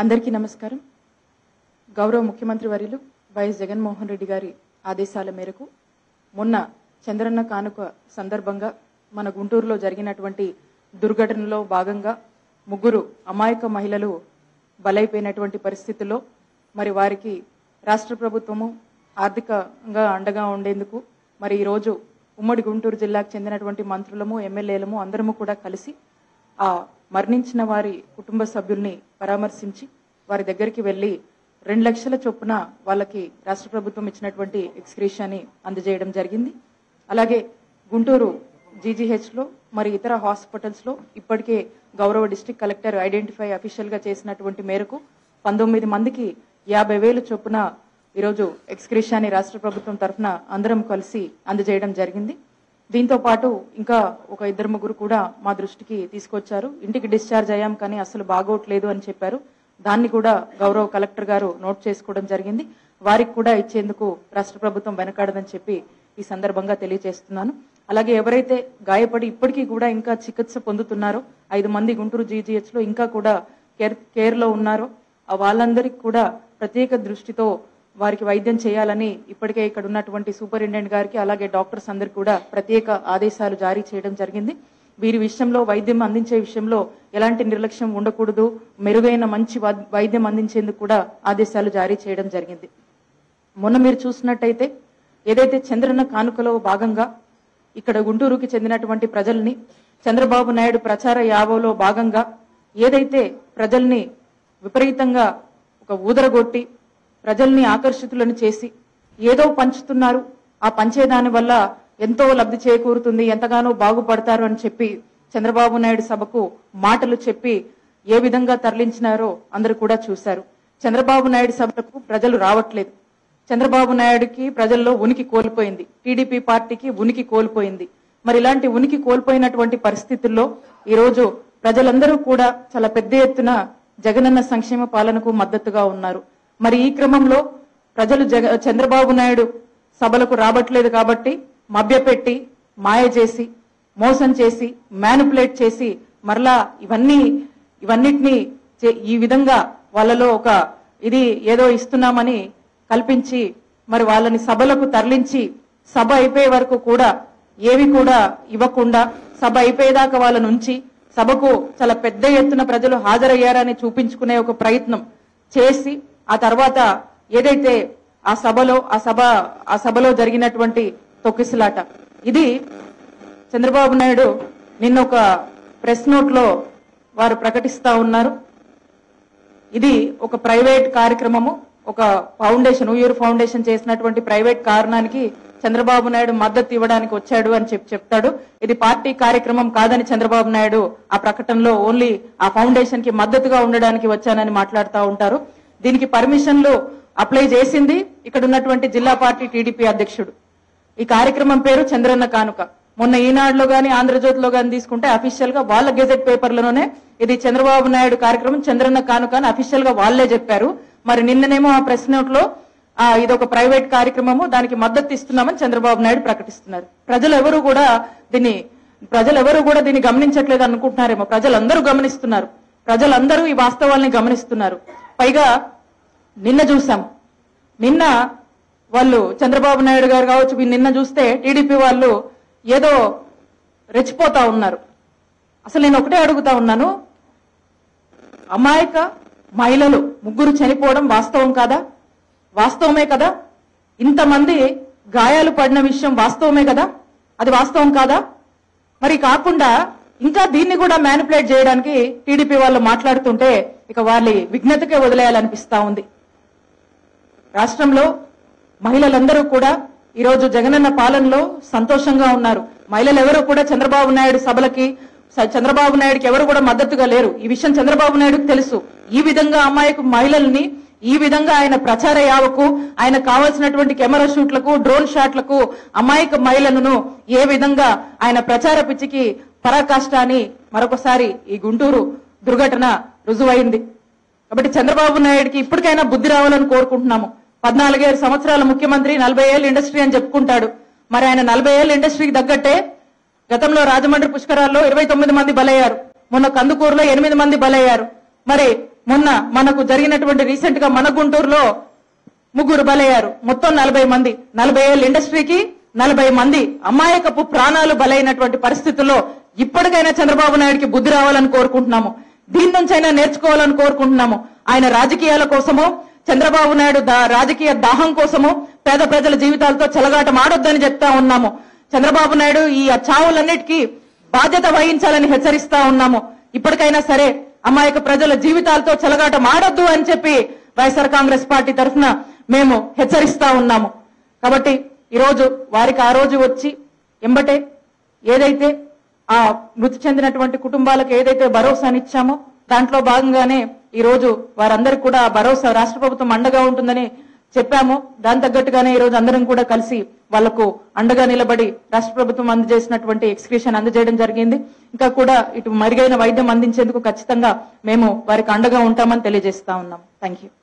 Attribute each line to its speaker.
Speaker 1: అందరికీ నమస్కారం గౌరవ ముఖ్యమంత్రి వర్యులు వైఎస్ జగన్మోహన్ రెడ్డి గారి ఆదేశాల మేరకు మొన్న చంద్రన్న కానుక సందర్భంగా మన గుంటూరులో జరిగినటువంటి దుర్ఘటనలో భాగంగా ముగ్గురు అమాయక మహిళలు బలైపోయినటువంటి పరిస్థితుల్లో మరి వారికి రాష్ట్ర ప్రభుత్వము ఆర్థికంగా అండగా ఉండేందుకు మరి ఈరోజు ఉమ్మడి గుంటూరు జిల్లాకు చెందినటువంటి మంత్రులము ఎమ్మెల్యేలము అందరము కూడా కలిసి ఆ మరణించిన వారి కుటుంబ సభ్యుల్ని పరామర్శించి వారి దగ్గరికి వెళ్లి రెండు లక్షల చొప్పున వాళ్ళకి రాష్ట్ర ప్రభుత్వం ఇచ్చినటువంటి ఎక్స్క్రీషాన్ని అందజేయడం జరిగింది అలాగే గుంటూరు జీజీహెచ్ లో మరి ఇతర హాస్పిటల్స్ లో ఇప్పటికే గౌరవ డిస్ట్రిక్ట్ కలెక్టర్ ఐడెంటిఫై అఫీషియల్ గా చేసినటువంటి మేరకు పంతొమ్మిది మందికి యాభై వేలు చొప్పున ఈరోజు ఎక్స్క్రీషాన్ని రాష్ట్ర ప్రభుత్వం తరఫున అందరం కలిసి అందజేయడం జరిగింది దీంతో పాటు ఇంకా ఒక ఇద్దరు ముగ్గురు కూడా మా దృష్టికి తీసుకొచ్చారు ఇంటికి డిశ్చార్జ్ అయ్యాం కానీ అసలు బాగోట్లేదు అని చెప్పారు దాన్ని కూడా గౌరవ కలెక్టర్ గారు నోట్ చేసుకోవడం జరిగింది వారికి కూడా ఇచ్చేందుకు రాష్ట్ర ప్రభుత్వం వెనకాడదని చెప్పి ఈ సందర్భంగా తెలియజేస్తున్నాను అలాగే ఎవరైతే గాయపడి ఇప్పటికీ కూడా ఇంకా చికిత్స పొందుతున్నారో ఐదు మంది గుంటూరు జీజీహెచ్ లో ఇంకా కూడా కేర్ కేర్ లో ఉన్నారో ఆ వాళ్ళందరికీ కూడా ప్రత్యేక దృష్టితో వారికి వైద్యం చేయాలని ఇప్పటికే ఇక్కడ ఉన్నటువంటి సూపరింటెండెంట్ గారికి అలాగే డాక్టర్స్ అందరికి కూడా ప్రత్యేక ఆదేశాలు జారీ చేయడం జరిగింది వీరి విషయంలో వైద్యం అందించే విషయంలో ఎలాంటి నిర్లక్ష్యం ఉండకూడదు మెరుగైన మంచి వై- వైద్యం అందించేందుకు కూడా ఆదేశాలు జారీ చేయడం జరిగింది మొన్న మీరు చూసినట్టయితే ఏదైతే చంద్రన్న కానుకలో భాగంగా ఇక్కడ గుంటూరుకి చెందినటువంటి ప్రజల్ని చంద్రబాబు నాయుడు ప్రచార యావలో భాగంగా ఏదైతే ప్రజల్ని విపరీతంగా ఒక ఊదరగొట్టి ప్రజల్ని ఆకర్షితులను చేసి ఏదో పంచుతున్నారు ఆ పంచేదాని వల్ల ఎంతో లబ్ధి చేకూరుతుంది ఎంతగానో బాగుపడతారు అని చెప్పి చంద్రబాబు నాయుడు సభకు మాటలు చెప్పి ఏ విధంగా తరలించినారో అందరూ కూడా చూశారు చంద్రబాబు నాయుడు సభకు ప్రజలు రావట్లేదు చంద్రబాబు నాయుడుకి ప్రజల్లో ఉనికి కోల్పోయింది టీడీపీ పార్టీకి ఉనికి కోల్పోయింది మరి ఇలాంటి ఉనికి కోల్పోయినటువంటి పరిస్థితుల్లో ఈ రోజు ప్రజలందరూ కూడా చాలా పెద్ద ఎత్తున జగనన్న సంక్షేమ పాలనకు మద్దతుగా ఉన్నారు మరి ఈ క్రమంలో ప్రజలు జగ చంద్రబాబు నాయుడు సభలకు రావట్లేదు కాబట్టి మభ్యపెట్టి మాయ చేసి మోసం చేసి మ్యానిపులేట్ చేసి మరలా ఇవన్నీ ఇవన్నిటినీ చే- ఈ విధంగా వాళ్ళలో ఒక ఇది ఏదో ఇస్తున్నామని కల్పించి మరి వాళ్ళని సభలకు తరలించి సభ అయిపోయే వరకు కూడా ఏవి కూడా ఇవ్వకుండా సభ అయిపోయేదాకా వాళ్ళని ఉంచి సభకు చాలా పెద్ద ఎత్తున ప్రజలు హాజరయ్యారని చూపించుకునే ఒక ప్రయత్నం చేసి ఆ తర్వాత ఏదైతే ఆ సభలో ఆ సభ ఆ సభలో జరిగినటువంటి తొక్కిసలాట ఇది చంద్రబాబు నాయుడు నిన్న ఒక ప్రెస్ నోట్ లో వారు ప్రకటిస్తా ఉన్నారు ఇది ఒక ప్రైవేట్ కార్యక్రమము ఒక ఫౌండేషన్ ఉయ్యూరు ఫౌండేషన్ చేసినటువంటి ప్రైవేట్ కారణానికి చంద్రబాబు నాయుడు మద్దతు ఇవ్వడానికి వచ్చాడు అని చెప్పి చెప్తాడు ఇది పార్టీ కార్యక్రమం కాదని చంద్రబాబు నాయుడు ఆ ప్రకటనలో ఓన్లీ ఆ ఫౌండేషన్ కి మద్దతుగా ఉండడానికి వచ్చానని మాట్లాడుతూ ఉంటారు దీనికి పర్మిషన్లు అప్లై చేసింది ఇక్కడ ఉన్నటువంటి జిల్లా పార్టీ టీడీపీ అధ్యక్షుడు ఈ కార్యక్రమం పేరు చంద్రన్న కానుక మొన్న ఈనాడులో గాని ఆంధ్రజ్యోతిలో గాని తీసుకుంటే అఫీషియల్ గా వాళ్ళ గెజెట్ పేపర్లలోనే ఇది చంద్రబాబు నాయుడు కార్యక్రమం చంద్రన్న కానుక అని అఫీషియల్ గా వాళ్లే చెప్పారు మరి నిన్ననేమో ఆ ప్రెస్ నోట్ లో ఆ, ఇది ఒక ప్రైవేట్ కార్యక్రమము దానికి మద్దతు ఇస్తున్నామని చంద్రబాబు నాయుడు ప్రకటిస్తున్నారు ప్రజలు ఎవరు కూడా దీన్ని ప్రజలు ఎవరు కూడా దీన్ని గమనించట్లేదు అనుకుంటున్నారేమో ప్రజలందరూ గమనిస్తున్నారు ప్రజలందరూ ఈ వాస్తవాల్ని గమనిస్తున్నారు పైగా నిన్న చూసాం నిన్న వాళ్ళు చంద్రబాబు నాయుడు గారు కావచ్చు వీళ్ళు నిన్న చూస్తే టీడీపీ వాళ్ళు ఏదో రెచ్చిపోతా ఉన్నారు అసలు నేను ఒకటే అడుగుతా ఉన్నాను అమాయక మహిళలు ముగ్గురు చనిపోవడం వాస్తవం కాదా వాస్తవమే కదా ఇంతమంది గాయాలు పడిన విషయం వాస్తవమే కదా అది వాస్తవం కాదా మరి కాకుండా ఇంకా దీన్ని కూడా మ్యానిపులేట్ చేయడానికి టీడీపీ వాళ్ళు మాట్లాడుతుంటే ఇక వాళ్ళ విఘ్నతకే వదిలేయాలనిపిస్తా ఉంది రాష్ట్రంలో మహిళలందరూ కూడా ఈరోజు జగనన్న పాలనలో సంతోషంగా ఉన్నారు మహిళలు ఎవరు కూడా చంద్రబాబు నాయుడు సభలకి స- చంద్రబాబు నాయుడుకి ఎవరు కూడా మద్దతుగా లేరు ఈ విషయం చంద్రబాబు నాయుడుకు తెలుసు ఈ విధంగా అమ్మాయికు మహిళల్ని ఈ విధంగా ఆయన ప్రచార యావకు ఆయన కావాల్సినటువంటి కెమెరా షూట్లకు డ్రోన్ షాట్లకు అమాయక మహిళలను ఏ విధంగా ఆయన ప్రచార పిచ్చికి పరాకాష్ట అని మరొకసారి ఈ గుంటూరు దుర్ఘటన రుజువైంది కాబట్టి చంద్రబాబు నాయుడుకి ఇప్పటికైనా బుద్ధి రావాలని కోరుకుంటున్నాము పద్నాలుగేడు సంవత్సరాల ముఖ్యమంత్రి నలభై ఏళ్ళు ఇండస్ట్రీ అని చెప్పుకుంటాడు మరి ఆయన నలభై ఏళ్ళు ఇండస్ట్రీకి తగ్గట్టే గతంలో రాజమండ్రి పుష్కరాల్లో ఇరవై తొమ్మిది మంది బలయ్యారు మొన్న కందుకూరులో ఎనిమిది మంది బలయ్యారు మరి మొన్న మనకు జరిగినటువంటి రీసెంట్ గా మన గుంటూరులో ముగ్గురు బలయ్యారు మొత్తం నలభై మంది నలభై ఏళ్ళ ఇండస్ట్రీకి నలభై మంది అమాయకపు ప్రాణాలు బలైనటువంటి పరిస్థితుల్లో ఇప్పటికైనా చంద్రబాబు నాయుడుకి బుద్ధి రావాలని కోరుకుంటున్నాము దీని నుంచైనా నేర్చుకోవాలని కోరుకుంటున్నాము ఆయన రాజకీయాల కోసమో చంద్రబాబు నాయుడు దా- రాజకీయ దాహం కోసమో పేద ప్రజల జీవితాలతో చెలగాటం ఆడొద్దని చెప్తా ఉన్నాము చంద్రబాబు నాయుడు ఈ చావులన్నిటికీ బాధ్యత వహించాలని హెచ్చరిస్తా ఉన్నాము ఇప్పటికైనా సరే అమాయక ప్రజల జీవితాలతో చెలగాటం ఆడొద్దు అని చెప్పి వైఎస్ఆర్ కాంగ్రెస్ పార్టీ తరఫున మేము హెచ్చరిస్తా ఉన్నాము కాబట్టి ఈ రోజు వారికి ఆ రోజు వచ్చి ఎంబటే ఏదైతే ఆ మృతి చెందినటువంటి కుటుంబాలకు ఏదైతే భరోసానిచ్చామో దాంట్లో భాగంగానే ఈ రోజు వారందరికీ కూడా ఆ భరోసా రాష్ట్ర ప్రభుత్వం అండగా ఉంటుందని చెప్పాము దాని తగ్గట్టుగానే ఈ రోజు అందరం కూడా కలిసి వాళ్లకు అండగా నిలబడి రాష్ట్ర ప్రభుత్వం అందజేసినటువంటి ఎక్స్క్రిషన్ అందజేయడం జరిగింది ఇంకా కూడా ఇటు మెరుగైన వైద్యం అందించేందుకు ఖచ్చితంగా మేము వారికి అండగా ఉంటామని తెలియజేస్తా ఉన్నాం థ్యాంక్ యూ